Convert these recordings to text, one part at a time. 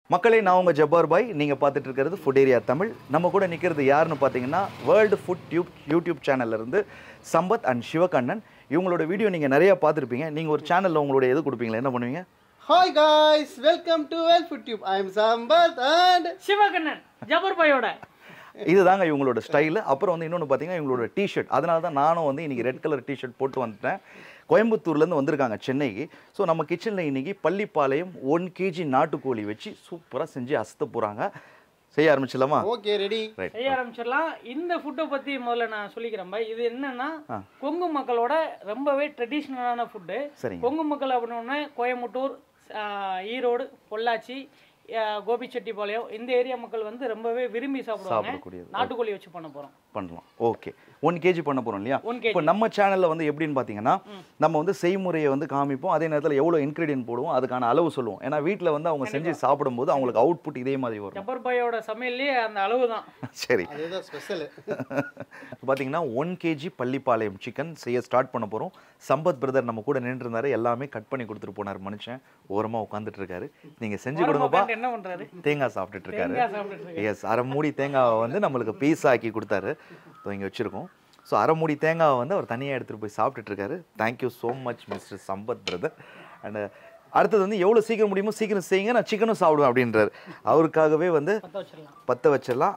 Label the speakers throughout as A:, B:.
A: மக்களே நான் உங்கள் ஜப்பார் பாய் நீங்கள் பார்த்துட்டு இருக்கிறது ஃபுட் ஏரியா தமிழ் நம்ம கூட நிற்கிறது யாருன்னு பார்த்தீங்கன்னா வேர்ல்டு ஃபுட் டியூப் யூடியூப் சேனல்ல இருந்து சம்பத் அண்ட் சிவகண்ணன் இவங்களோட வீடியோ நீங்கள் நிறையா பார்த்துருப்பீங்க நீங்கள் ஒரு சேனலில் உங்களோட எது கொடுப்பீங்களா என்ன பண்ணுவீங்க
B: Hi guys, welcome to Well Food Tube. I am Sambath and
C: Sivakannan ஜபர் பாயோட
A: இதுதாங்க இவங்களோட ஸ்டைலு அப்புறம் வந்து இன்னொன்று பார்த்தீங்கன்னா இவங்களோட டிஷர்ட் அதனால தான் நானும் வந்து இன்றைக்கி ரெட் கலர் டிஷர்ட் போட்டு வந்துட்டேன் கோயம்புத்தூர்லேருந்து வந்திருக்காங்க சென்னைக்கு ஸோ நம்ம கிச்சனில் இன்றைக்கி பள்ளிப்பாளையம் ஒன் கேஜி நாட்டுக்கோழி வச்சு சூப்பராக செஞ்சு அசத்த போகிறாங்க செய்ய ஆரம்பிச்சிடலாமா
B: okay ready.
A: ரைட்
C: செய்ய ஆரம்பிச்சிடலாம் இந்த ஃபுட்டை பத்தி முதல்ல நான் சொல்லிக்கிறேன் பாய் இது என்னன்னா
A: ஆ.
C: கொங்கு மக்களோட ரொம்பவே ட்ரெடிஷ்னலான ஃபுட்டு
A: சரிங்க
C: கொங்கு மக்கள் அப்படின்னா கோயம்புத்தூர் ஆ, ஈரோடு பொள்ளாச்சி ஆ, கோபிச்செட்டிப்பாளையம் இந்த ஏரியா மக்கள் வந்து ரொம்பவே விரும்பி சாப்பிடுவாங்க
A: சாப்பிடக்கூடியது
C: நாட்டுக்கோழி வச்சு பண்ண போறோம்
A: பண்ணலாம் ஓகே ஒன் கேஜி பண்ண போகிறோம் இல்லையா
C: ஒன் கேஜி
A: இப்போ நம்ம சேனலில் வந்து எப்படின்னு பார்த்தீங்கன்னா நம்ம வந்து செய்முறையை வந்து காமிப்போம் அதே நேரத்தில் எவ்வளோ இன்க்ரீடியன்ட் போடுவோம் அதுக்கான அளவு சொல்லுவோம் ஏன்னா வீட்டில் வந்து அவங்க செஞ்சு சாப்பிடும்போது அவங்களுக்கு அவுட்புட் இதே மாதிரி வரும்
C: ஜபர் பாயோட சமையல்லே அந்த அளவு தான்
A: சரி
B: அதுதான் ஸ்பெஷல்
A: பார்த்தீங்கன்னா ஒன் கேஜி பள்ளிப்பாளையம் சிக்கன் செய்ய ஸ்டார்ட் பண்ண போகிறோம் சம்பத் பிரதர் நம்ம கூட நின்று இருந்தாரு எல்லாமே கட் பண்ணி கொடுத்துட்டு போனார் மனுஷன் ஓரமாக உட்காந்துட்டு இருக்காரு நீங்கள் செஞ்சு கொடுங்கப்பா
C: என்ன பண்றாரு
A: தேங்காய் சாப்பிட்டுட்டு இருக்காரு
C: தேங்காய் சாப்பிட்டுட்டு இருக்கு.
A: எஸ் அரை மூடி தேங்காவை வந்து நம்மளுக்கு பீஸ் ஆக்கி கொடுத்தாரு ஸோ இங்கே வச்சுருக்கோம் ஸோ அரை மூடி தேங்காவை வந்து அவர் தனியாக எடுத்துகிட்டு போய் சாப்பிட்டுட்டு இருக்காரு thank you so much mister Sampath brother and அடுத்தது வந்து எவ்வளோ சீக்கிரம் முடியுமோ சீக்கிரம் செய்யுங்க நான் சிக்கனும் சாப்பிடுவேன் அப்படின்றாரு அவருக்காகவே வந்து
C: பத்த வச்சிடலாம்
A: பற்ற வச்சிடலாம்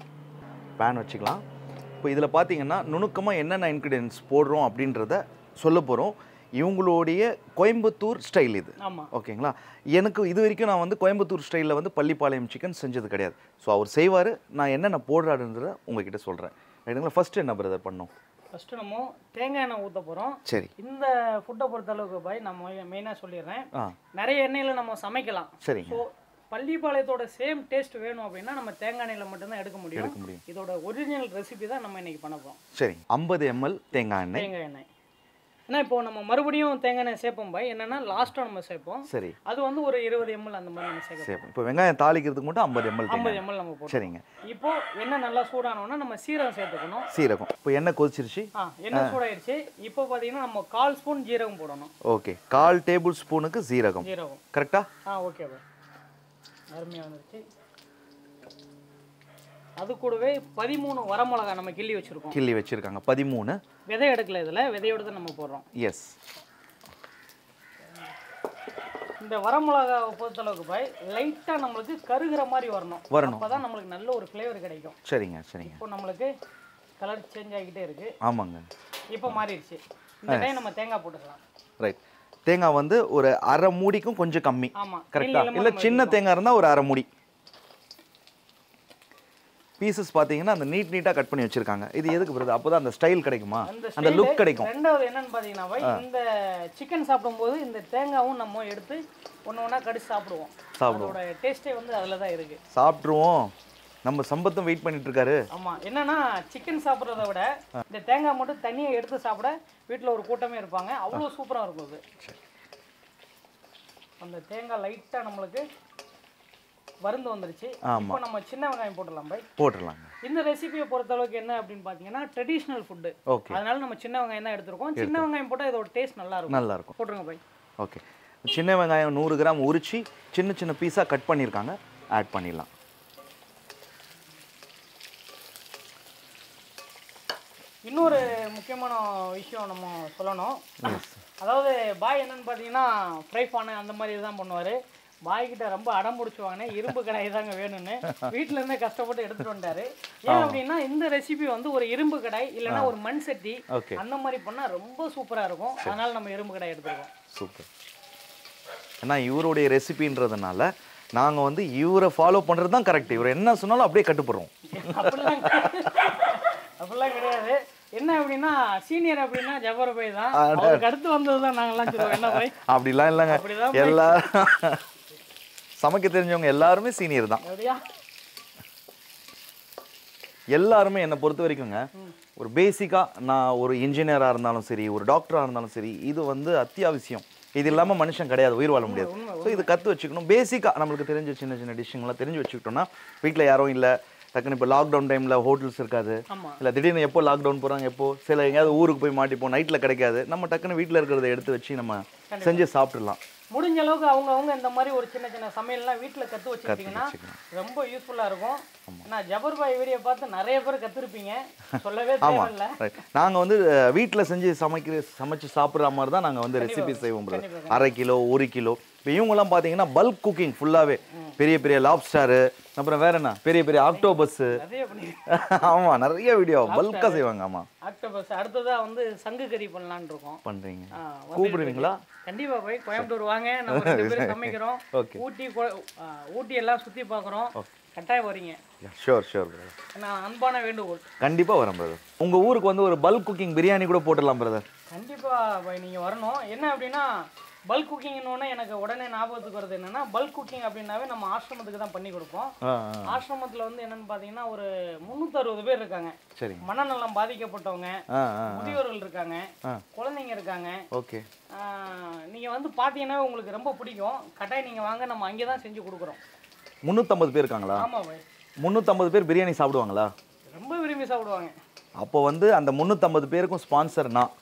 A: பேன் வச்சுக்கலாம் இப்போ இதில் பார்த்தீங்கன்னா நுணுக்கமாக என்னென்ன இன்க்ரீடியன்ஸ் போடுறோம் அப்படின்றத சொல்ல போகிறோம் இவங்களுடைய கோயம்புத்தூர் ஸ்டைல் இது
C: ஆமா
A: ஓகேங்களா எனக்கு இது வரைக்கும் நான் வந்து கோயம்புத்தூர் ஸ்டைலில் வந்து பள்ளிப்பாளையம் சிக்கன் செஞ்சது கிடையாது ஸோ அவர் செய்வார் நான் என்னென்ன போடுறாருன்றத உங்ககிட்ட சொல்கிறேன் ரைட்டுங்களா ஃபஸ்ட்டு என்ன பிரதர் பண்ணோம்
C: ஃபர்ஸ்ட் நம்ம தேங்காய் எண்ணெய் ஊத்த போறோம்
A: சரி
C: இந்த ஃபுட்டை பொறுத்த அளவுக்கு பாய் நான் மெயினாக சொல்லிடுறேன்
A: ஆ
C: நிறைய எண்ணெயில் நம்ம சமைக்கலாம்
A: சரிங்க
C: ஸோ பள்ளிப்பாளையத்தோட சேம் டேஸ்ட் வேணும் அப்படின்னா நம்ம தேங்காய் எண்ணெயில் மட்டும்தான் எடுக்க முடியும்
A: எடுக்க முடியும்
C: இதோட ஒரிஜினல் ரெசிபி தான் நம்ம இன்னைக்கு பண்ண போறோம்
A: சரி ஐம்பது எம்எல் தேங்காய் எண்ணெய்
C: தேங்காய் எண்ணெய் ஏன்னா இப்போ நம்ம மறுபடியும் தேங்காய் எண்ணெய் சேர்ப்போம் பாய் என்னன்னா லாஸ்ட்டாக நம்ம சேர்ப்போம்
A: சரி
C: அது வந்து ஒரு இருபது எம்எல் அந்த மாதிரி நம்ம சேர்க்கணும்
A: சரி இப்போ வெங்காயம் தாளிக்கிறதுக்கு மட்டும் ஐம்பது எம்எல்
C: ஐம்பது
A: தேங்காய்
C: எம்எல் நம்ம போட்டோம்
A: சரிங்க
C: இப்போ எண்ணெய் நல்லா சூடானோன்னா நம்ம சீரகம் சேர்த்துக்கணும்
A: சீரகம் இப்போ எண்ணெய் கொதிச்சிருச்சு
C: ஆ எண்ணெய் சூடாயிருச்சு இப்போ பார்த்தீங்கன்னா நம்ம கால் ஸ்பூன் ஜீரகம் போடணும்
A: ஓகே கால் டேபிள் ஸ்பூனுக்கு சீரகம்
C: ஜீரகம்
A: கரெக்டா
C: ஆ ஓகே பாய் அருமையாக வந்துருச்சு அது கூடவே பதிமூணு வரமிளகா நம்ம கிள்ளி வச்சிருக்கோம்
A: கிள்ளி வச்சிருக்காங்க பதிமூணு
C: விதை எடுக்கல இதில் விதையோட தான் நம்ம போடுறோம்
A: எஸ்
C: இந்த வரமிளகாவை பொறுத்தளவுக்கு பாய் லைட்டாக நம்மளுக்கு கருகிற மாதிரி வரணும்
A: வரணும்.
C: அப்போ தான் நம்மளுக்கு நல்ல ஒரு ஃப்ளேவர் கிடைக்கும்
A: சரிங்க சரிங்க
C: இப்போ நம்மளுக்கு கலர் சேஞ்ச் ஆகிட்டே இருக்கு
A: ஆமாங்க
C: இப்போ மாறிடுச்சு இந்த டைம் நம்ம தேங்காய் போட்டுக்கலாம்
A: ரைட் தேங்காய் வந்து ஒரு அரை மூடிக்கும் கொஞ்சம் கம்மி
C: ஆமாம்
A: கரெக்டா இல்லை சின்ன தேங்காய் இருந்தால் ஒரு அரை மூடி பீசஸ் பார்த்தீங்கன்னா அந்த நீட் நீட்டாக கட் பண்ணி வச்சிருக்காங்க இது எதுக்கு பிரதர் அப்போ அந்த ஸ்டைல் கிடைக்குமா
C: அந்த
A: அந்த
C: style
A: லுக் கிடைக்கும்
C: ரெண்டாவது என்னன்னு பார்த்தீங்கன்னா பாய் இந்த சிக்கன் சாப்பிடும்போது இந்த தேங்காவும் நம்ம எடுத்து ஒன்று ஒன்றா கடிச்சு சாப்பிடுவோம்
A: சாப்பிடுவோம்.
C: அதோட டேஸ்ட்டே வந்து அதில் தான் இருக்கு
A: சாப்பிட்ருவோம் நம்ம சம்பத்தும் வெயிட் பண்ணிட்டு இருக்காரு
C: ஆமா என்னன்னா சிக்கன் சாப்பிட்றத விட இந்த தேங்காய் மட்டும் தனியா எடுத்து சாப்பிட வீட்டில் ஒரு கூட்டமே இருப்பாங்க அவ்வளோ சூப்பரா இருக்கும் அது அந்த தேங்காய் லைட்டா நம்மளுக்கு வருந்து வந்துருச்சு இப்போ நம்ம சின்ன வெங்காயம் போட்டுடலாம் பை
A: போட்டுடலாங்க
C: இந்த ரெசிபியை பொறுத்தளவுக்கு என்ன அப்படின்னு பார்த்தீங்கன்னா ட்ரெடிஷ்னல் ஃபுட்டு
A: ஓகே
C: அதனால நம்ம சின்ன வெங்காயம் தான் எடுத்திருக்கோம் சின்ன வெங்காயம் போட்டால் இதோட டேஸ்ட் நல்லா இருக்கும்
A: நல்லா இருக்கும்
C: போட்டுருங்க பை
A: ஓகே சின்ன வெங்காயம் நூறு கிராம் உரிச்சு சின்ன சின்ன பீஸாக கட் பண்ணியிருக்காங்க ஆட் பண்ணிடலாம்
C: இன்னொரு முக்கியமான விஷயம் நம்ம சொல்லணும் அதாவது பாய் என்னன்னு பார்த்தீங்கன்னா ஃப்ரை பானை அந்த மாதிரி தான் பண்ணுவார் பாய் கிட்ட ரொம்ப அடம் பிடிச்சி வாங்கினேன் இரும்பு கடாய் தாங்க வேணும்னு வீட்ல இருந்தே கஷ்டப்பட்டு எடுத்துட்டு வந்தாரு ஏன் அப்படின்னா இந்த ரெசிபி வந்து ஒரு இரும்பு கடாய் இல்லைன்னா ஒரு மண் சட்டி
A: ஓகே
C: அந்த மாதிரி பண்ணா ரொம்ப சூப்பரா இருக்கும் அதனால நம்ம இரும்பு கடாய் எடுத்துருக்கோம்
A: சூப்பர் ஏன்னா இவருடைய ரெசிபின்றதுனால நாங்கள் வந்து இவரை ஃபாலோ பண்ணுறது தான் கரெக்ட் இவர் என்ன சொன்னாலும் அப்படியே கட்டுப்படுறோம்
C: அப்படிலாம் அப்படிலாம் கிடையாது என்ன அப்படின்னா சீனியர் அப்படின்னா ஜபர் பாய் தான் அவருக்கு அடுத்து வந்தது தான் நாங்கெல்லாம் சொல்லுவோம் என்ன பாய்
A: அப்படிலாம் இல்லைங்க
C: அப்படிதான்
A: எல்லா சமைக்க தெரிஞ்சவங்க எல்லாருமே சீனியர் தான்
C: அப்படியா
A: எல்லாருமே என்னை பொறுத்த வரைக்குங்க ஒரு பேசிக்காக நான் ஒரு இன்ஜினியராக இருந்தாலும் சரி ஒரு டாக்டராக இருந்தாலும் சரி இது வந்து அத்தியாவசியம் இது இல்லாமல் மனுஷன் கிடையாது உயிர் வாழ முடியாது ஸோ இது கற்று வச்சுக்கணும் பேசிக்காக நம்மளுக்கு தெரிஞ்ச சின்ன சின்ன டிஷ்ஷுங்களாம் தெரிஞ்சு வச்சுக்கிட்டோம்னா வீட்டில் யாரும் இல்லை டக்குன்னு இப்போ லாக்டவுன் டைமில் ஹோட்டல்ஸ் இருக்காது
C: ஆமா
A: இல்லை திடீர்னு எப்போ லாக்டவுன் போகிறாங்க எப்போ சில எங்கேயாவது ஊருக்கு போய் மாட்டிப்போம் நைட்டில் கிடைக்காது நம்ம டக்குன்னு வீட்டில் இருக்கிறத எடுத்து வச்சு நம்ம செஞ்சு சாப்பிட்றலாம்
C: முடிஞ்ச அளவுக்கு அவங்க அவங்க இந்த மாதிரி ஒரு சின்ன சின்ன சமையல்லாம் வீட்டில் கற்று வச்சுக்கிட்டிங்கன்னா
A: வச்சுக்கணும்.
C: ரொம்ப யூஸ்ஃபுல்லாக இருக்கும் நான் ஜபர் பாய் வீடியோ பார்த்து நிறைய பேர் கற்றுருப்பீங்க சொல்லவே
A: ஆமாம்
C: தேவையில்லை
A: ரைட் நாங்கள் வந்து வீட்டில் செஞ்சு சமைக்கிற சமைச்சு சாப்பிட்ற மாதிரி தான் நாங்கள் வந்து ரெசிபி செய்வோம் brother. அரை கிலோ ஒரு கிலோ இப்போ இவங்கெல்லாம் பார்த்தீங்கன்னா பல்க் குக்கிங் ஃபுல்லாகவே பெரிய பெரிய லாப்ஸ்டாரு அப்புறம் வேற என்ன பெரிய பெரிய ஆக்டோபஸ்ஸு
C: நிறைய பண்ணி
A: ஆமாம் நிறைய வீடியோ பல்காக செய்வாங்க ஆமாம்
C: ஆக்டோபஸ் அடுத்ததாக வந்து சங்கு கறி பண்ணலான்னு இருக்கோம்
A: பண்ணுறீங்க
C: ஆ, வந்துட்டு
A: கூப்பிடுவீங்களா
C: கண்டிப்பா போய் கோயம்புத்தூர் வாங்க நம்ம ரெண்டு பேரும் சமைக்கிறோம்
A: Okay.
C: ஊட்டி கொ- ஆ, ஊட்டி எல்லாம் சுத்தி பார்க்குறோம் கட்டாயம் வரீங்க
A: ஷோர் ஷோர் பிரதர்
C: நான் அன்பான வேண்டுகோள்
A: கண்டிப்பாக வரேன் பிரதர் உங்கள் ஊருக்கு வந்து ஒரு பல்க் குக்கிங் பிரியாணி கூட போட்டுடலாம் பிரதர்
C: கண்டிப்பா போய் நீங்க வரணும் என்ன அப்படின்னா பல்க் குக்கிங்னு எனக்கு உடனே ஞாபகத்துக்கு வருது என்னன்னா பல்க் குக்கிங் அப்படின்னாவே நம்ம ஆசிரமத்துக்கு தான் பண்ணி கொடுப்போம்
A: ஆ ஆ
C: ஆசிரமத்துல வந்து என்னன்னு பாத்தீங்கன்னா ஒரு முந்நூற்றறுபது பேர் இருக்காங்க
A: சரிங்க
C: மனநலம் பாதிக்கப்பட்டவங்க
A: ஆ ஆ
C: முதியோர்கள் இருக்காங்க
A: ஆ.
C: குழந்தைங்க இருக்காங்க
A: ஓகே
C: ஆஹ் நீங்க வந்து பாத்தீங்கன்னா உங்களுக்கு ரொம்ப பிடிக்கும் கட்டாயம் நீங்க வாங்க நம்ம அங்கே தான் செஞ்சு கொடுக்குறோம்
A: முந்நூற்றம்பது பேர் இருக்காங்களா
C: ஆமா பாய்
A: முந்நூற்றம்பது பேர் பிரியாணி சாப்பிடுவாங்களா
C: ரொம்ப விரும்பி சாப்பிடுவாங்க
A: அப்போ வந்து அந்த முந்நூற்றம்பது பேருக்கும் ஸ்பான்சர் நான்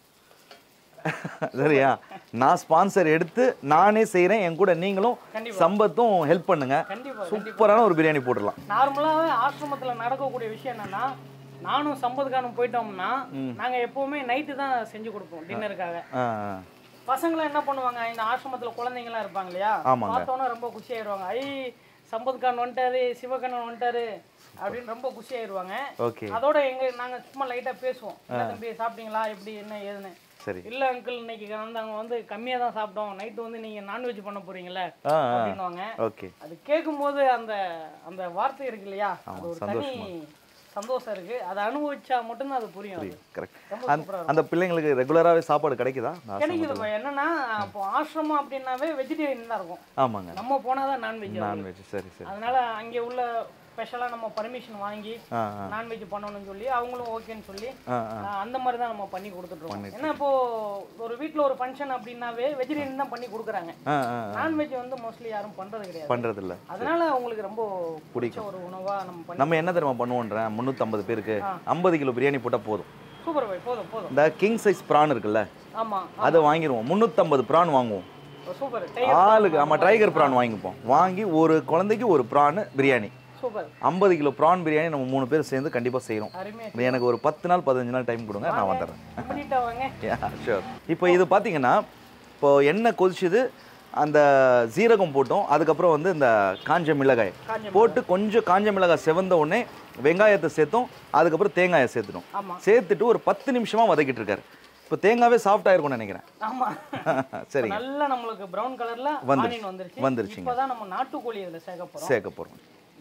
A: சரியா நான் ஸ்பான்சர் எடுத்து நானே செய்கிறேன் என் கூட நீங்களும்
C: கண்டிப்பா.
A: சம்பத்தும் ஹெல்ப் பண்ணுங்க
C: கண்டிப்பா
A: சூப்பரான ஒரு பிரியாணி போட்டுடலாம்
C: நார்மலாவே ஆசிரமத்துல நடக்கக்கூடிய விஷயம் என்னன்னா நானும் சம்பத்கானும் போயிட்டோம்னா நாங்க எப்பவுமே நைட்டு தான் செஞ்சு கொடுப்போம் டின்னருக்காக
A: ஆ
C: பசங்களாம் என்ன பண்ணுவாங்க இந்த ஆசிரமத்துல குழந்தைங்கலாம் இருப்பாங்க இல்லையா
A: ஆமாங்க.
C: பார்த்தோன்னே ரொம்ப குஷி ஆயிடுவாங்க ஐ சம்பத்கான் வந்துட்டாரு சிவகண்ணன் வந்துட்டாரு அப்படின்னு ரொம்ப குஷி ஆயிடுவாங்க
A: ஓகே
C: அதோட எங்க நாங்க சும்மா லைட்டா பேசுவோம் என்ன தம்பி சாப்பிட்டீங்களா எப்படி என்ன ஏதுன்னு
A: சரி
C: இல்ல அங்கிள் இன்னைக்கு வந்தாங்க வந்து கம்மியா தான் சாப்பிட்டோம் நைட்டு வந்து நீங்க நான்வெஜ் பண்ண போறீங்கல்ல
A: ஆ ஆ
C: அப்படின்னுவாங்க
A: ஓகே
C: அது கேட்கும்போது அந்த அந்த வார்த்தை இருக்கு இல்லையா அது ஒரு தனி சந்தோஷம் இருக்கு அதை அனுபவிச்சா மட்டும்தான் அது புரியும் அது
A: கரெக்ட்
C: ரொம்ப
A: அந்த
C: சூப்பரா
A: அந்த பிள்ளைங்களுக்கு ரெகுலராகவே சாப்பாடு கிடைக்குதா இந்த ஆசிரமத்துல?
C: கிடைக்குது பா. என்னன்னா அப்போ ஆசிரமம் அப்படின்னாவே வெஜிடேரியன் தான் இருக்கும்
A: ஆமாங்க
C: நம்ம போனாதான் நான்வெஜ்
A: நான்வெஜ் சரி சரி
C: அதனால அங்கே உள்ள ஸ்பெஷலா நம்ம பர்மிஷன் வாங்கி
A: ஆ ஆ
C: நான்வெஜ் பண்ணணும்னு சொல்லி அவங்களும் ஓகேன்னு சொல்லி
A: ஆ ஆ
C: ஆஹ் அந்த மாதிரி தான் நம்ம பண்ணி கொடுத்துட்டு இருக்கோம் ஏன்னா இப்போ ஒரு வீட்ல ஒரு ஃபங்க்ஷன் அப்படின்னாவே வெஜிடேரியன் தான் பண்ணி கொடுக்குறாங்க
A: ஆ ஆ
C: நான்வெஜ் வந்து மோஸ்ட்லி யாரும் பண்றது கிடையாது
A: பண்ணுறதில்ல
C: அதனால அவங்களுக்கு ரொம்ப பிடிச்ச ஒரு உணவா நம்ம பண்ணி
A: நம்ம என்ன தெரியுமா பண்ணுவோன்றேன் முந்நூற்றம்பது பேருக்கு ஐம்பது கிலோ பிரியாணி போட்டால் போதும்
C: சூப்பர் பாய் போதும் போதும்
A: இந்த கிங் சைஸ் ப்ரான் இருக்குல்ல
C: ஆமா
A: அதை வாங்கிடுவோம் முந்நூற்றம்பது ப்ரான் வாங்குவோம்
C: சூப்பர்
A: ஆளுக்கு ஆமாம் டைகர் ப்ரான் வாங்கிப்போம் வாங்கி ஒரு குழந்தைக்கு ஒரு ப்ரான் பிரியாணி
C: சூப்பர்
A: ஐம்பது கிலோ ப்ரான் பிரியாணி நம்ம மூணு பேர் சேர்ந்து கண்டிப்பாக செய்கிறோம்
C: அருமையா
A: எனக்கு ஒரு பத்து நாள் பதினஞ்சு நாள் டைம் கொடுங்க நான் வந்துடுறேன்
C: பண்ணிட்டா வாங்க
A: ஷூர் இப்போ இது பார்த்தீங்கன்னா இப்போ எண்ணெய் கொதிச்சுது அந்த சீரகம் போட்டோம் அதுக்கப்புறம் வந்து இந்த காஞ்ச மிளகாய்
C: காஞ்ச
A: போட்டு கொஞ்சம் காஞ்ச மிளகாய் செவந்த உடனே வெங்காயத்தை சேர்த்தோம் அதுக்கப்புறம் தேங்காயை சேர்த்துட்டோம்
C: ஆமா
A: சேர்த்துட்டு ஒரு பத்து நிமிஷமா வதக்கிட்டு இருக்காரு இப்போ தேங்காவே சாஃப்ட் ஆயிருக்கும்னு நினைக்கிறேன்
C: ஆமா
A: சரிங்க
C: நல்லா நம்மளுக்கு பிரவுன் கலர்ல
A: வந்துருச்சு.
C: ஆனியன் வந்துருச்சு
A: வந்துருச்சுங்க.
C: இப்போதான் நம்ம நாட்டுக்கோழி இதுல சேர்க்க போறோம்
A: சேர்க்க போகிறோம்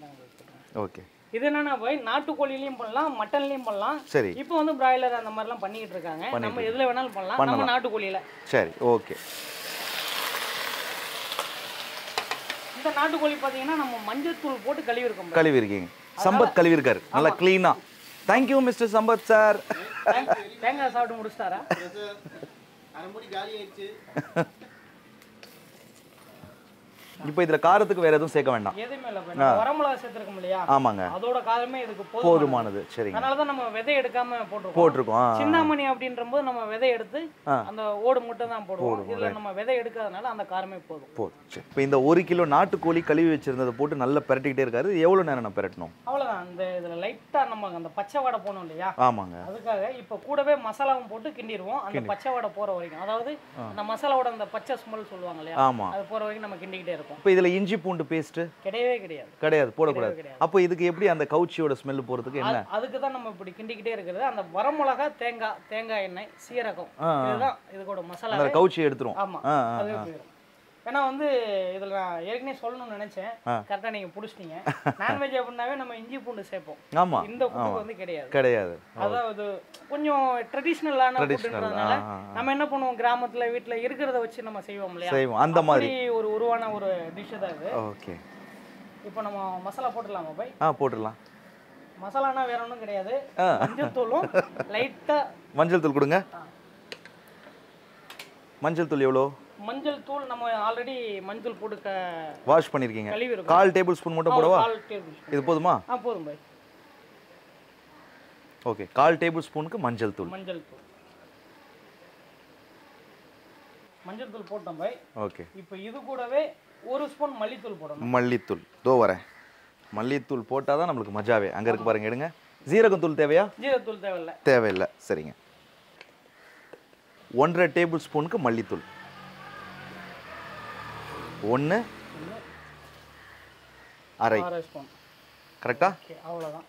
A: ஓகே
C: இது என்னன்னா போய் நாட்டுக்கோழிலையும் பண்ணலாம் மட்டன்லயும் பண்ணலாம்
A: சரி
C: இப்போ வந்து பிராய்லர் அந்த மாதிரிலாம் பண்ணிக்கிட்டு இருக்காங்க நம்ம எதுல வேணாலும் பண்ணலாம் நம்ம நாட்டுக்கோழியில
A: சரி ஓகே
C: இந்த நாட்டுக்கோழி பாத்தீங்கன்னா நம்ம மஞ்சள் தூள் போட்டு கழுவி இருக்கோம்
A: கழுவி இருக்கீங்க சம்பத் கழுவி இருக்காரு நல்லா க்ளீனாக தேங்க்யூ மிஸ்டர் சம்பத் சார்
C: தேங்காய் சாப்பிட்டு முடிச்சிட்டாரா
B: அரை மூடி காலி ஆயிடுச்சு
A: இப்போ இதில் காரத்துக்கு வேற எதுவும் சேர்க்க வேண்டாம்
C: எதுவுமே இல்லை போய் நம்ம வரமிளகா சேர்த்துருக்கோம் இல்லையா
A: ஆமாங்க
C: அதோட காரமே இதுக்கு போதும்
A: போதுமானது சரிங்க
C: அதனால தான் நம்ம விதை எடுக்காம போட்டிருக்கோம்
A: போட்டிருக்கோம் ஆ,
C: சின்னாமணி அப்படின்ற போது நம்ம விதை எடுத்து
A: ஆ.
C: அந்த ஓடு மட்டும் தான் போடுவோம் இதுல நம்ம விதை எடுக்காதனால அந்த காரமே போதும்
A: போதும் சரி இப்போ இந்த ஒரு கிலோ நாட்டுக்கோழி கழுவி வச்சிருந்ததை போட்டு நல்லா பெரட்டிக்கிட்டே இருக்காரு இது எவ்வளோ நேரம் நான் பெரட்டணும்
C: அவ்வளவுதான் இந்த இதுல லைட்டா நம்ம அந்த பச்சை வடை போனோம் இல்லையா
A: ஆமாங்க
C: அதுக்காக இப்ப கூடவே மசாலாவும் போட்டு கிண்டிடுவோம் அந்த பச்சை வடை போற வரைக்கும் அதாவது அந்த மசாலாவோட அந்த பச்சை ஸ்மெல் சொல்லுவாங்க இல்லையா
A: ஆமாம்
C: அது போற வரைக்கும் நம்ம கிண்டிக்கிட்டே இருப்போம்
A: இப்போ இதில் இஞ்சி பூண்டு பேஸ்ட்டு
C: கிடையவே கிடையாது
A: கிடையாது போடக்கூடாது
C: கிடையாது.
A: அப்போ இதுக்கு எப்படி அந்த கவுச்சியோட ஸ்மெல் போகிறதுக்கு என்ன
C: அதுக்கு தான் நம்ம இப்படி கிண்டிக்கிட்டே இருக்கிறது அந்த வரமிளகா தேங்காய் தேங்காய் எண்ணெய் சீரகம்
A: ஆ, ஆ.
C: இதுதான் இதுக்கூட மசாலா
A: அந்த கவுச்சி எடுத்துரும்
C: ஆமா
A: ஆ ஆ
C: அதுவே போயிடும் ஏன்னா வந்து இதுல நான் ஏற்கனவே சொல்லணும்னு நினைச்சேன்
A: ஆ.
C: கரெக்டா நீங்க புடிச்சிட்டீங்க நான்வெஜ் அப்படின்னாவே நம்ம இஞ்சி பூண்டு சேர்ப்போம்
A: ஆமாம்
C: இந்த ஃபுட்டுக்கு வந்து கிடையாது
A: கிடையாது
C: அதாவது கொஞ்சம் ட்ரெடிஷ்னலான
A: Traditional,
C: ஃபுட்ன்றதுனால
A: ஆ, ஆ,
C: நம்ம என்ன பண்ணுவோம் கிராமத்துல வீட்ல இருக்கிறத வச்சு நம்ம செய்வோம் இல்லையா
A: செய்வோம் அந்த மாதிரி
C: அப்படி ஒரு உருவான ஒரு டிஷ் தான் இது
A: ஓகே
C: இப்போ நம்ம மசாலா போட்டுடலாமா போய்
A: ஆ போட்டுடலாம்
C: மசாலானா வேற ஒன்றும் கிடையாது
A: ஆ.
C: மஞ்சள் தூளும் லைட்டா
A: மஞ்சள் தூள் கொடுங்க மஞ்சள் தூள் எவ்வளோ
C: மஞ்சள் தூள் நம்ம ஆல்ரெடி மஞ்சள் போட்டு க
A: வாஷ் பண்ணியிருக்கீங்க
C: கழுவி இருக்கோம்
A: கால் டேபிள் ஸ்பூன் மட்டும் போடவா
C: கால் டேபிள் ஸ்பூன்
A: இது போதுமா
C: ஆ போதும் பாய்
A: ஓகே கால் டேபிள் ஸ்பூனுக்கு மஞ்சள் தூள்
C: மஞ்சள் தூள் மஞ்சள் தூள் போட்டோம் பாய்
A: ஓகே
C: இப்போ இது கூடவே ஒரு ஸ்பூன் மல்லித்தூள் போடணும்
A: மல்லித்தூள் தோ வரேன் மல்லித்தூள் போட்டால் தான் நம்மளுக்கு மஜாவே அங்கே இருக்கு பாருங்க எடுங்க ஜீரகம் தூள் தேவையா
C: ஜீரகத்தூள் தேவையில்ல
A: தேவையில்லை சரிங்க ஒன்றரை டேபிள் ஸ்பூனுக்கு மல்லித்தூள் ஒன்று அரை
C: அரை ஸ்பூன்
A: கரெக்டா
C: ஓகே அவ்வளோதான்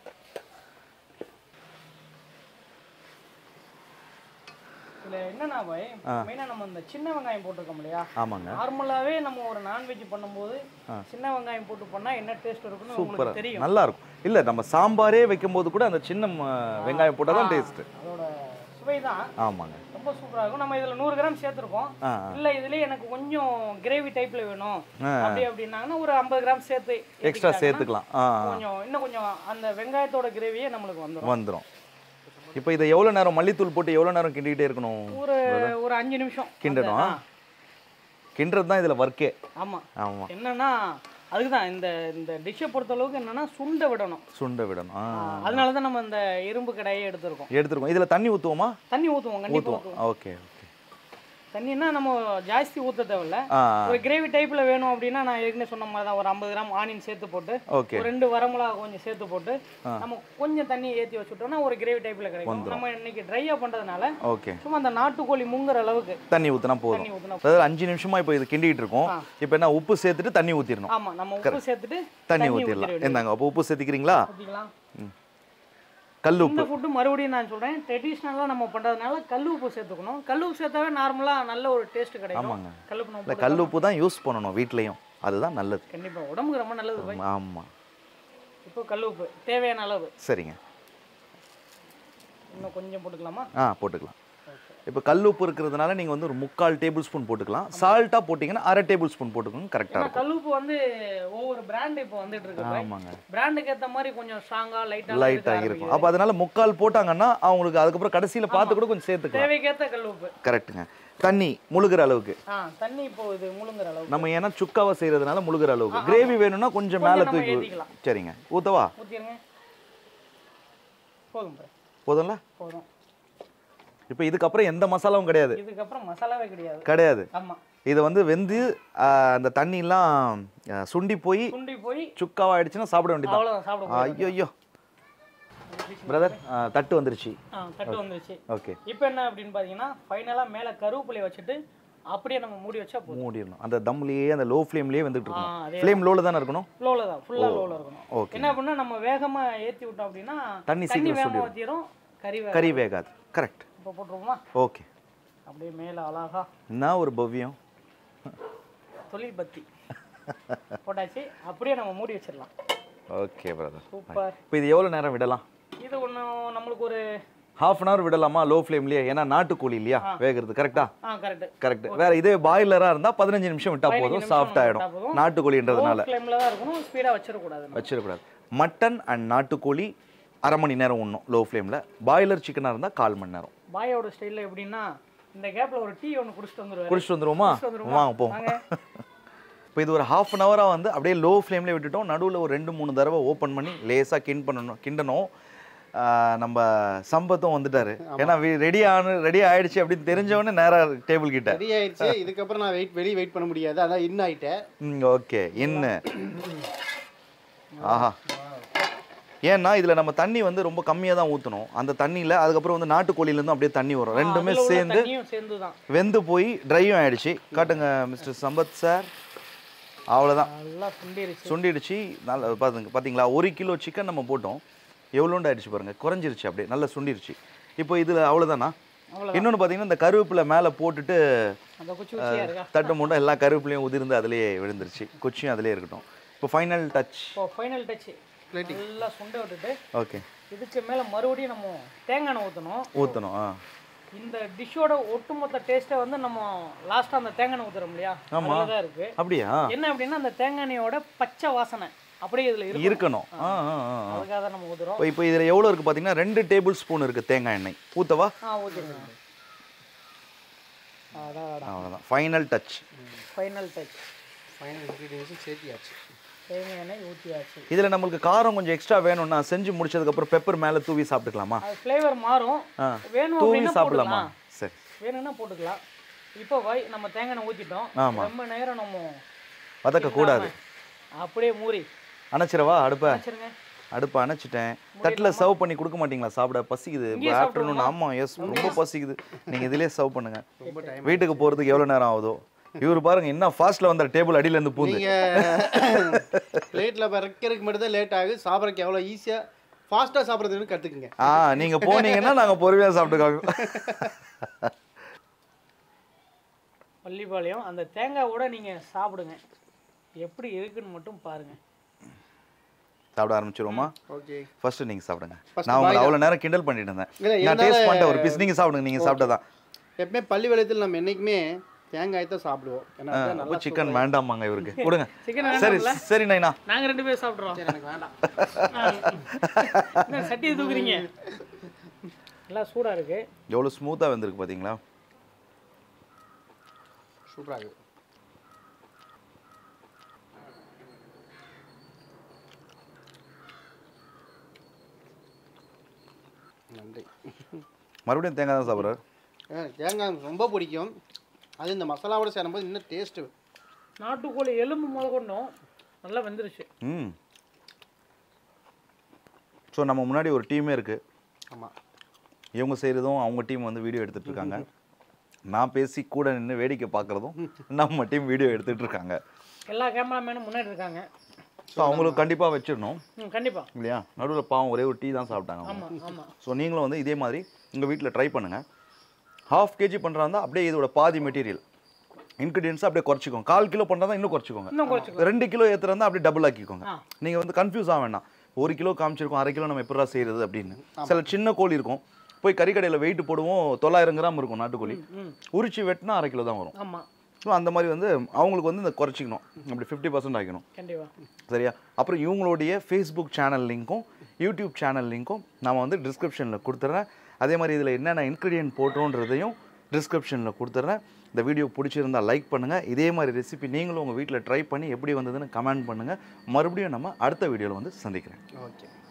C: இதில் என்னன்னா பாய் மெயினாக நம்ம இந்த சின்ன வெங்காயம் போட்டிருக்கோம் இல்லையா
A: ஆமாங்க
C: நார்மலாகவே நம்ம ஒரு நான்வெஜ் பண்ணும்போது சின்ன வெங்காயம் போட்டு பண்ணால் என்ன டேஸ்ட் இருக்குன்னு உங்களுக்கு
A: சூப்பராக
C: தெரியும்
A: நல்லா இருக்கும் இல்லை நம்ம சாம்பாரே வைக்கும்போது கூட அந்த சின்ன ம, வெங்காயம் போட்டால் தான் டேஸ்ட்டு
C: அதோட சுவை தான்
A: ஆமாங்க
C: ரொம்ப சூப்பராக இருக்கும் நம்ம இதில் நூறு கிராம் சேர்த்துருக்கோம்
A: ஆ
C: இல்லை இதுலேயே எனக்கு கொஞ்சம் கிரேவி டைப்பில் வேணும்
A: ஆ.
C: அப்படி அப்படின்னாங்கன்னா ஒரு ஐம்பது கிராம் சேர்த்து
A: எக்ஸ்ட்ரா
C: ஏத்திக்கிட்டாங்கன்னா
A: சேர்த்துக்கலாம் ஆ
C: கொஞ்சம் இன்னும் கொஞ்சம் அந்த வெங்காயத்தோட கிரேவியே நம்மளுக்கு வந்துடும்
A: வந்துடும் இப்போ இதை எவ்வளோ நேரம் மல்லித்தூள் போட்டு எவ்வளோ நேரம் கிண்டிகிட்டே இருக்கணும்
C: ஒரு ஒரு அஞ்சு நிமிஷம்
A: கிண்டணும்
C: அந்த-
A: கிண்டுறது தான் இதில் ஒர்க்கே
C: ஆ, ஆமா
A: ஆமாம்
C: என்னன்னா அதுக்கு தான் இந்த இந்த டிஷ்ஷை பொறுத்த அளவுக்கு என்னன்னா சுண்ட விடணும்
A: சுண்ட விடணும் ஆ
C: அதனால தான் நம்ம இந்த இரும்பு கடாயை எடுத்திருக்கோம்
A: எடுத்துருக்கோம் இதில் தண்ணி ஊற்றுவோமா
C: தண்ணி ஊற்றுவோம் கண்டிப்பாக
A: ஊற்றுவோம்
C: ஊற்றுவோம்
A: ஓகே ஓகே
C: தண்ணின்னா நம்ம ஜாஸ்தி ஊற்ற தேவையில்ல
A: ஆ
C: ஒரு கிரேவி டைப்பில் வேணும் அப்படின்னா நான் ஏற்கனவே சொன்ன மாதிரி தான் ஒரு ஐம்பது கிராம் ஆனியன் சேர்த்து போட்டு
A: ஓகே
C: ஒரு ரெண்டு வரமிளகா கொஞ்சம் சேர்த்து போட்டு நம்ம கொஞ்சம் தண்ணியை ஏற்றி வச்சுட்டோம்னா ஒரு கிரேவி டைப்பில் கிடைக்கும் நம்ம இன்னைக்கு ட்ரையாக பண்ணுறதுனால
A: ஓகே
C: சும்மா அந்த நாட்டுக்கோழி முங்குற அளவுக்கு
A: தண்ணி ஊற்றினா போதும்
C: தண்ணி ஊற்றணும்
A: அதாவது அஞ்சு நிமிஷமா இப்போ இது கிண்டிகிட்டு இருக்கோம் இப்போ என்ன உப்பு சேர்த்துட்டு தண்ணி ஊற்றிடணும்
C: ஆமா நம்ம உப்பு சேர்த்துட்டு
A: தண்ணி
C: ஊத்திட
A: ஊற்றிடலாம்
C: வேண்டியது.
A: என்னங்க அப்போ உப்பு சேர்த்திக்கிறீங்களா
C: ஊத்திக்கலாம்
A: கல் உப்பு
C: இந்த ஃபுட்டு மறுபடியும் நான் சொல்றேன் ட்ரெடிஷ்னலாக நம்ம பண்றதுனால கல் உப்பு சேர்த்துக்கணும் கல் உப்பு சேர்த்தாவே நார்மலா நல்ல ஒரு டேஸ்ட் கிடைக்கும்
A: ஆமாங்க.
C: கல் உப்பு நம்ம
A: இல்லை கல் உப்பு தான் யூஸ் பண்ணணும் வீட்லேயும் அதுதான் நல்லது
C: கண்டிப்பா உடம்புக்கு ரொம்ப நல்லது பாய்
A: ஆமாம்
C: இப்போ கல் உப்பு தேவையான அளவு
A: சரிங்க
C: இன்னும் கொஞ்சம் போட்டுக்கலாமா
A: ஆ போட்டுக்கலாம் இப்போ கல் உப்பு இருக்கிறதுனால நீங்கள் வந்து ஒரு முக்கால் டேபிள் ஸ்பூன் போட்டுக்கலாம் சால்ட்டாக போட்டிங்கன்னா அரை டேபிள் ஸ்பூன் போட்டுக்கோங்க கரெக்டாக
C: ஏன்னா
A: இருக்கும்
C: கல் உப்பு வந்து ஒவ்வொரு பிராண்ட் இப்போ வந்துட்டு இருக்கு பாய்
A: ஆமாங்க
C: பிராண்டுக்கு ஏத்த மாதிரி கொஞ்சம் ஸ்ட்ராங்கா லைட்டா
A: லைட்டாக இருக்கும் அப்போ அதனால முக்கால் போட்டாங்கன்னா அவங்களுக்கு அதுக்கப்புறம் கடைசியில் பார்த்து கூட கொஞ்சம் சேர்த்துக்கலாம்
C: தேவைக்கேத்த கல் உப்பு
A: கரெக்ட்டுங்க தண்ணி முழுகிற அளவுக்கு
C: ஆ தண்ணி இப்போ இது முழுங்குற அளவு
A: நம்ம ஏன்னா சுக்காவை செய்கிறதுனால முழுகிற அளவுக்கு கிரேவி வேணும்னா கொஞ்சம் மேலே
C: நம்ம
A: தூக்கி
C: ஏத்திக்கலாம்.
A: சரிங்க ஊற்றவா
C: ஊற்றிடுங்க போதும் பாய்
A: போதும்ல
C: போதும்
A: இப்போ இதுக்கப்புறம் எந்த மசாலாவும் கிடையாது
C: இதுக்கப்புறம் மசாலாவே கிடையாது
A: கிடையாது
C: ஆமா
A: இது வந்து வெந்து ஆ, அந்த தண்ணிலாம் ஆ, சுண்டி போய்
C: சுண்டி போய்
A: சுக்காவா ஆயிடுச்சுன்னா சாப்பிட வேண்டியதான்
C: அவ்வளோதான் சாப்பிட
A: ஐயோ ஐயோ பிரதர் தட்டு வந்துருச்சு
C: ஆ தட்டு வந்துருச்சு
A: ஓகே
C: இப்போ என்ன அப்படின்னு பார்த்தீங்கன்னா ஃபைனலாக மேலே கருவேப்பிலையை வச்சுட்டு அப்படியே நம்ம மூடி வச்சா போதும்
A: மூடிடணும் அந்த தம்லேயே அந்த லோ ஃப்ளேம்லேயே வந்துட்டு
C: ஆ,
A: இருக்கணும்
C: அதே
A: ஃப்ளேம் லோவில் தானே இருக்கணும்
C: லோவில் தான் ஃபுல்லாக லோவில் இருக்கணும்
A: ஓகே
C: என்ன பண்ணால் நம்ம வேகமாக ஏற்றி விட்டோம் அப்படின்னா
A: தண்ணி
C: தண்ணி
A: சீக்கிரம்
C: வேகமாக ஊற்றிடும் கறி வேக
A: கறி வேகாது கரெக்ட்
C: இப்போ போட்டுருவோமா
A: ஓகே
C: அப்படியே மேலே அழகா
A: என்ன ஒரு பவ்யம்
C: தொழில் பத்தி போட்டாச்சு அப்படியே நம்ம மூடி வச்சிடலாம்
A: ஓகே பிரதர்
C: சூப்பர்
A: இப்போ இது எவ்வளோ நேரம் விடலாம்
C: இது ஒன்றும் நம்மளுக்கு ஒரு
A: ஹாஃப் அன் ஹவர் விடலாமா லோ ஃப்ளேம்லேயே ஏன்னா நாட்டுக்கோழி இல்லையா வேகிறது கரெக்டா
C: ஆ கரெக்ட்
A: கரெக்ட் வேற இதே பாய்லராக இருந்தால் பதினஞ்சு நிமிஷம் விட்டா போதும்
C: நிமிஷம்
A: சாஃப்ட்
C: விட்டா
A: ஆகிடும்
C: போதும்.
A: நாட்டுக்கோழின்றதுனால
C: ஃப்ளேமில் தான் இருக்கணும் ஸ்பீடாக வச்சிடக்கூடாது நம்ம.
A: வச்சிடக்கூடாது மட்டன் அண்ட் நாட்டுக்கோழி அரை மணி நேரம் உண்ணும் லோ ஃப்ளேமில் பாய்லர் சிக்கனாக இருந்தால் கால் மணி நேரம்
C: பாயோட ஸ்டைலில் எப்படின்னா இந்த கேப்பில் ஒரு டீ ஒன்று குடிச்சிட்டு வந்துருவாரு
A: குடிச்சிட்டு வந்துருவோமா
C: குடிச்சிட்டு வந்துருவோமா?
A: வாங்க போவோம்
C: வாங்க.
A: இப்போ இது ஒரு ஹாஃப் அன் ஹவராக வந்து அப்படியே லோ ஃப்ளேம்லேயே விட்டுட்டோம் நடுவில் ஒரு ரெண்டு மூணு தடவை ஓப்பன் பண்ணி லேசாக கிண்ட் பண்ணணும் கிண்டணும் ஆஹ் நம்ம சம்பத்தும் வந்துட்டாரு ஏன்னா ரெடி ஆனு ரெடி ஆயிடுச்சு அப்படின்னு தெரிஞ்சவொடனே நேராக டேபிள் கிட்ட
B: ரெடி ஆயிடுச்சு இதுக்கப்புறம் நான் வெயிட் வெளியே வெயிட் பண்ண முடியாது அதான் இன் ஆயிட்டேன்
A: ம் ஓகே என்ன ஆஹா ஏன்னா இதில் நம்ம தண்ணி வந்து ரொம்ப கம்மியாக தான் ஊற்றணும் அந்த தண்ணியில் அதுக்கப்புறம் வந்து நாட்டுக்கோழிலேருந்து அப்படியே தண்ணி வரும் ரெண்டுமே
C: அதுல உள்ள
A: சேர்ந்து
C: தண்ணியும் சேர்ந்து தான்
A: வெந்து போய் ட்ரையும் ஆயிடுச்சு காட்டுங்க மிஸ்டர் சம்பத் சார் அவ்வளோதான்
C: நல்லா சுண்டிருச்சு
A: சுண்டிடுச்சு நல்ல பாருங்க பார்த்தீங்களா ஒரு கிலோ சிக்கன் நம்ம போட்டோம் எவ்வளோண்டு ஆயிடுச்சு பாருங்க குறைஞ்சிருச்சு அப்படியே நல்லா சுண்டிருச்சு இப்போ இதில் அவ்வளோதானா
C: அவ்வளவுதான்.
A: இன்னொன்று பார்த்தீங்கன்னா இந்த கருவேப்பிலை மேலே போட்டுட்டு
C: அந்த குச்சி குச்சியாக இருக்கா
A: தட்டு மூட்டை எல்லா கருவேப்பிலையும் உதிர்ந்து அதிலேயே விழுந்துருச்சு குச்சியும் அதிலே இருக்கட்டும் இப்போ ஃபைனல் டச்
C: இப்போ ஃபைனல் டச் நல்லா சுண்ட விட்டுட்டு
A: ஓகே
C: இதுக்கு மேலே மறுபடியும் நம்ம தேங்காய் எண்ணெய் ஊற்றணும்
A: ஊற்றணும் ஆ
C: இந்த டிஷ்ஷோட ஒட்டுமொத்த டேஸ்ட்டை வந்து நம்ம லாஸ்ட்டாக அந்த தேங்காய் எண்ணெய் ஊற்றுறோம் இல்லையா
A: ஆமா.
C: அதில் தான் இருக்குது
A: அப்படியா
C: என்ன அப்படின்னா அந்த தேங்காய் எண்ணெயோட பச்சை வாசனை அப்படியே இதில் இருக்கு
A: இருக்கணும் ஆ ஆ ஆ ஆ.
C: அதுக்காக தான் நம்ம ஊற்றுறோம்
A: இப்போ இப்போ இதில் எவ்வளோ இருக்குது பார்த்தீங்கன்னா ரெண்டு டேபிள் ஸ்பூன் இருக்குது தேங்காய் எண்ணெய் ஊற்றவா
C: ஆ ஊற்றிருங்க அடா
A: அவ்வளோதான் final touch
C: final touch
B: final இன்க்ரீடியன்ஸும் சேர்த்தியாச்சு
C: தேங்காய் எண்ணெய் ஊற்றியாச்சு
A: இதில் நம்மளுக்கு காரம் கொஞ்சம் எக்ஸ்ட்ரா வேணும்னா செஞ்சு முடிச்சதுக்கப்புறம் பெப்பர் மேலே தூவி சாப்பிட்டுக்கலாமா
C: அது ஃப்ளேவர் மாறும்
A: ஆ
C: வேணும்
A: தூவி
C: அப்படின்னா
A: சாப்பிடலாமா
C: போட்டுக்கலாம்
A: சரி
C: வேணும்னா போட்டுக்கலாம் இப்போ வை நம்ம தேங்காய் எண்ணெய் ஊற்றிட்டோம்
A: ஆமா.
C: ரொம்ப நேரம் நம்ம
A: வதக்க கூடாது
C: அப்படியே மூடி
A: அணைச்சிடவா அடுப்பை
C: வச்சிருங்க
A: அடுப்பை அணைச்சிட்டேன் தட்டில் சர்வ் பண்ணி கொடுக்க மாட்டீங்களா சாப்பிட பசிக்குது
C: இங்கேயே
A: ஆஃப்டர்நூன் ஆமாம் எஸ் ரொம்ப பசிக்குது நீங்கள் இதிலே சர்வ் பண்ணுங்க
B: ரொம்ப டைம்
A: வீட்டுக்கு போகிறதுக்கு எவ்வளோ நேரம் ஆகுதோ இவர் பாருங்க என்ன ஃபாஸ்ட்டில் வந்த டேபிள் அடியில இருந்து பூந்து
B: நீங்க பிளேட்ல வைக்கிறதுக்கு மட்டும் தான் லேட் ஆகுது சாப்பிட்றதுக்கு எவ்வளோ ஈஸியா ஃபாஸ்டா சாப்பிட்றதுன்னு கத்துக்குங்க
A: ஆ நீங்க போனீங்கன்னா நாங்க பொறுமையா சாப்பிட்டுக்கோங்க
C: பள்ளிப்பாளையம் அந்த தேங்காவோட நீங்கள் சாப்பிடுங்க எப்படி இருக்குன்னு மட்டும் பாருங்க
A: சாப்பிட ஆரம்பிச்சிருவோமா
B: ஓகே
A: ஃபர்ஸ்ட் நீங்க சாப்பிடுங்க
B: First
A: நான் உங்களை
B: பாய்
A: அவ்வளவு நேரம் கிண்டல் பண்ணிட்டு இருந்தேன்
B: இல்ல,
A: நான்
B: என்னால-
A: டேஸ்ட் பண்ணிட்டேன் ஒரு பீஸ் நீங்க சாப்பிடுங்க நீங்க சாப்பிட்டதான்
B: எப்பவுமே பள்ளி வேலையத்தில் நம்ம என்னைக்குமே தேங்காய் தான் சாப்பிடுவோம் ஏன்னா அதுதான்
A: அப்போ
B: நல்லா
A: சிக்கன் வேண்டாமாங்க இவருக்கு கொடுங்க
C: சிக்கன்
A: சரி
C: வேண்டாம்ல
A: சரி நைனா
C: நாங்கள் ரெண்டு பேரும் சாப்பிட்றோம்
B: சரி, எனக்கு வேண்டாம்
C: என்ன சட்டியை தூக்குறீங்க எல்லாம் சூடாக இருக்கு
A: எவ்வளவு ஸ்மூத்தா வந்திருக்கு பாத்தீங்களா
B: சூப்பராக இருக்குது நன்றி
A: மறுபடியும் தேங்காய் தான் சாப்பிட்றாரு
B: எனக்கு தேங்காய் ரொம்ப பிடிக்கும் அது இந்த மசாலாவோட சேரும்போது இன்னும் டேஸ்ட்டு
C: நாட்டுக்கோழி எலும்பு முத கொண்டும் நல்லா வெந்துருச்சு
A: ம் ஸோ நம்ம முன்னாடி ஒரு டீமே இருக்கு
B: ஆமாம்
A: இவங்க செய்கிறதும் அவங்க டீம் வந்து வீடியோ எடுத்துட்டு இருக்காங்க நான் பேசி கூட நின்று வேடிக்கை பார்க்குறதும் நம்ம டீம் வீடியோ எடுத்துட்டு இருக்காங்க
C: எல்லா கேமராமேனும் முன்னாடி இருக்காங்க
A: ஸோ அவங்களுக்கு கண்டிப்பாக வச்சிடணும்
C: ம் கண்டிப்பாக
A: இல்லையா நடுவில் பாவம் ஒரே ஒரு டீ தான் சாப்பிட்டாங்க அவங்க.
C: ஆமாம் ஆமாம்
A: ஸோ நீங்களும் வந்து இதே மாதிரி உங்கள் வீட்டில் ட்ரை பண்ணுங்கள் ஹாஃப் கேஜி பண்ணுறாங்க அப்படியே இதோட பாதி மெட்டீரியல் இன்க்ரீடியன்ஸ் அப்படியே குறைச்சிக்கோங்க கால் கிலோ பண்ணுறதா இன்னும் குறைச்சிக்கோங்க
C: இன்னும் குறைச்சிக்கோ
A: ரெண்டு கிலோ ஏற்றுறதா அப்படியே டபுள் ஆக்கிக்கோங்க
C: ஆ.
A: நீங்கள் வந்து கன்ஃபியூஸ் ஆக வேண்டாம் ஒரு கிலோ காமிச்சிருக்கோம் அரை கிலோ நம்ம எப்படா செய்கிறது அப்படின்னு சில சின்ன கோழி இருக்கும் போய் கறிக்கடையில் வெயிட் போடுவோம் தொள்ளாயிரம் கிராம் இருக்கும் நாட்டுக்கோழி
C: ம்
A: உரிச்சு வெட்டினா அரை கிலோ தான் வரும்
C: ஆமாம்
A: ஸோ அந்த மாதிரி வந்து அவங்களுக்கு வந்து இந்த குறைச்சிக்கணும் அப்படி ஃபிஃப்டி பர்சன்ட் ஆக்கணும்
C: கண்டிப்பாக
A: சரியா அப்புறம் இவங்களுடைய ஃபேஸ்புக் சேனல் லிங்க்கும் யூடியூப் சேனல் லிங்க்கும் நான் வந்து டிஸ்கிரிப்ஷனில் கொடுத்துட்றேன் அதே மாதிரி இதில் என்னென்ன இன்க்ரீடியன்ட் போட்டோன்றதையும் டிஸ்கிரிப்ஷனில் கொடுத்துட்றேன் இந்த வீடியோ பிடிச்சிருந்தா லைக் பண்ணுங்கள் இதே மாதிரி ரெசிபி நீங்களும் உங்கள் வீட்டில் ட்ரை பண்ணி எப்படி வந்ததுன்னு கமெண்ட் பண்ணுங்கள் மறுபடியும் நம்ம அடுத்த வீடியோவில் வந்து சந்திக்கிறேன்
B: ஓகே